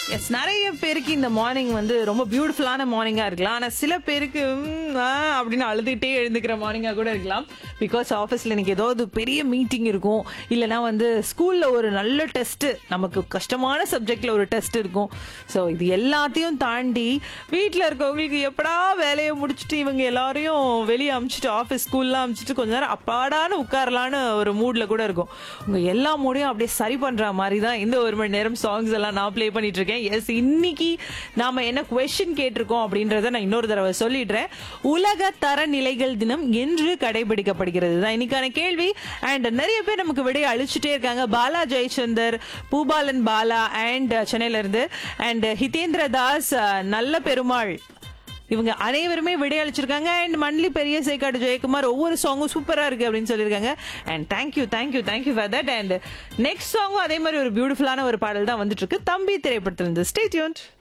S நிறைய பேருக்கு இந்த மார்னிங் வந்து ரொம்ப பியூட்டிஃபுல்லான மார்னிங்கா இருக்கலாம் ஆனா சில பேருக்கு ம், ஆ, அப்படின்னு அழுதுகிட்டே எழுந்துக்கிற மார்னிங்கா கூட இருக்கலாம் பிகாஸ் ஆஃபீஸ்ல இன்னைக்கு ஏதாவது பெரிய மீட்டிங் இருக்கும் இல்லைன்னா வந்து ஸ்கூல்ல ஒரு நல்ல டெஸ்ட் நமக்கு கஷ்டமான சப்ஜெக்ட்ல ஒரு டெஸ்ட் இருக்கும் ஸோ இது எல்லாத்தையும் தாண்டி வீட்டில் இருக்கவங்களுக்கு எப்படா வேலையை முடிச்சுட்டு இவங்க எல்லாரையும் வெளியே அமிச்சிட்டு ஆஃபீஸ் ஸ்கூல்லாம் அமிச்சிட்டு கொஞ்ச நேரம் அப்பாடான்னு உட்காரலான்னு ஒரு மூட்ல கூட இருக்கும் உங்க எல்லா மூடையும் அப்படியே சரி பண்ற மாதிரி தான் இந்த ஒரு மணி நேரம் சாங்ஸ் எல்லாம் நான் ப்ளே பண்ணிட்டு இருக்கேன் எஸ் இன்னைக்கு நாம என்ன கொஸ்டின் கேட்டிருக்கோம் அப்படின்றத நான் இன்னொரு தடவை சொல்லிடுறேன் உலக தரநிலைகள் தினம் என்று கடைபிடிக்கப்படுகிறது தான் இன்னைக்கான கேள்வி அண்ட் நிறைய பேர் நமக்கு விடையை அழிச்சுட்டே இருக்காங்க பாலா ஜெயச்சந்தர் பூபாலன் பாலா அண்ட் சென்னையில இருந்து அண்ட் ஹிதேந்திர தாஸ் அஹ், நல்ல பெருமாள் இவங்க அனைவருமே விடையளிச்சிருக்காங்க அண்ட் மண்லி பெரிய சேக்காடு ஜெயக்குமார் ஒவ்வொரு சாங்கும் சூப்பரா இருக்கு அப்படின்னு சொல்லியிருக்காங்க and thank you thank you thank you for that and next சாங்கும் அதே மாதிரி ஒரு பியூட்டிஃபுல்லான ஒரு பாடல் தான் வந்துட்டு இருக்கு தம்பி திரைப்படத்திலிருந்து ஸ்டே டியூன்ட்